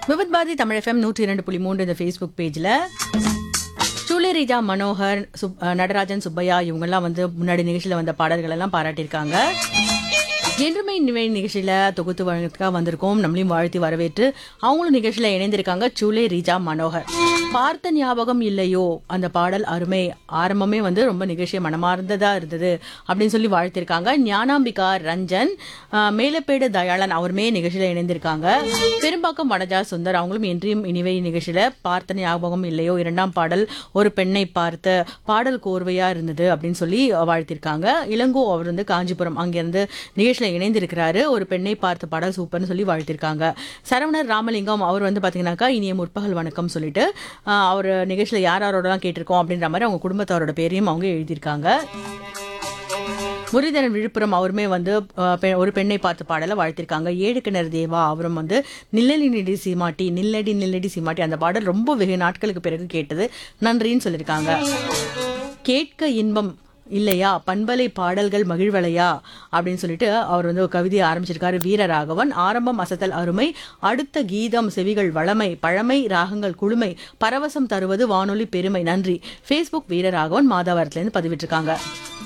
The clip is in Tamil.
விவித் பாரதி தமிழ் எஃப்எம் நூற்றி இரண்டு புள்ளி மூன்று இந்த ஃபேஸ்புக் பேஜில் சூலேரிஜா மனோகர் சுப் அஹ் நடராஜன் சுப்பையா இவங்கெல்லாம் வந்து முன்னாடி நிகழ்ச்சியில் வந்த பாடல்கள் எல்லாம் பாராட்டியிருக்காங்க என்றுமே நிவை நிகழ்ச்சியில தொகுத்து வழங்குறதுக்காக வந்திருக்கோம் நம்மளையும் வாழ்த்தி வரவேற்று அவங்களும் நிகழ்ச்சியில இணைந்திருக்காங்க சூலே ரீஜா மனோகர் பார்த்த ஞாபகம் இல்லையோ அந்த பாடல் அருமை ஆரம்பமே வந்து ரொம்ப நிகழ்ச்சியை மனமார்ந்ததா இருந்தது அப்படின்னு சொல்லி வாழ்த்திருக்காங்க ஞானாம்பிகா ரஞ்சன் ஆஹ், மேலப்பேடு தயாளன் அவருமே நிகழ்ச்சியில இணைந்திருக்காங்க பெரும்பாக்கம் வனஜா சுந்தர் அவங்களும் இன்றையும் இனிவை நிகழ்ச்சியில பார்த்த ஞாபகம் இல்லையோ இரண்டாம் பாடல் ஒரு பெண்ணை பார்த்த பாடல் கோர்வையா இருந்தது அப்படின்னு சொல்லி வாழ்த்திருக்காங்க இளங்கோ அவர் வந்து காஞ்சிபுரம் அங்கிருந்து நிகழ்ச்சியில இணைந்திருக்கிறாரு ஒரு பெண்ணை பார்த்த பாடல் சூப்பர்னு சொல்லி வாழ்த்திருக்காங்க சரவணர் ராமலிங்கம் அவர் வந்து பாத்தீங்கன்னாக்கா இனிய முற்பகல் வணக்கம் சொல்லிட்டு ஆஹ், அவர் நிகழ்ச்சியில யார் யாரோடலாம் கேட்டிருக்கோம் அப்படின்ற மாதிரி அவங்க குடும்பத்தாரோட பேரையும் அவங்க எழுதியிருக்காங்க முரளிதரன் விழுப்புரம் அவருமே வந்து அஹ், பெ- ஒரு பெண்ணை பார்த்து பாடல வாழ்த்திருக்காங்க ஏழு கிணறு தேவா அவரும் வந்து நில்லடி நில்லடி சீமாட்டி நில்லடி நில்லடி சீமாட்டி அந்த பாடல் ரொம்ப வெகு நாட்களுக்கு பிறகு கேட்டது நன்றின்னு சொல்லியிருக்காங்க கேட்க இன்பம் இல்லையா பண்பலை பாடல்கள் மகிழ்வலையா அப்படின்னு சொல்லிட்டு அவர் வந்து ஒரு கவிதையை ஆரம்பிச்சிருக்காரு வீரராகவன் ஆரம்பம் அசத்தல் அருமை அடுத்த கீதம் செவிகள் வளமை பழமை ராகங்கள் குழுமை பரவசம் தருவது வானொலி பெருமை நன்றி ஃபேஸ்புக் வீரராகவன் மாதாவரத்துலேருந்து பதிவிட்டிருக்காங்க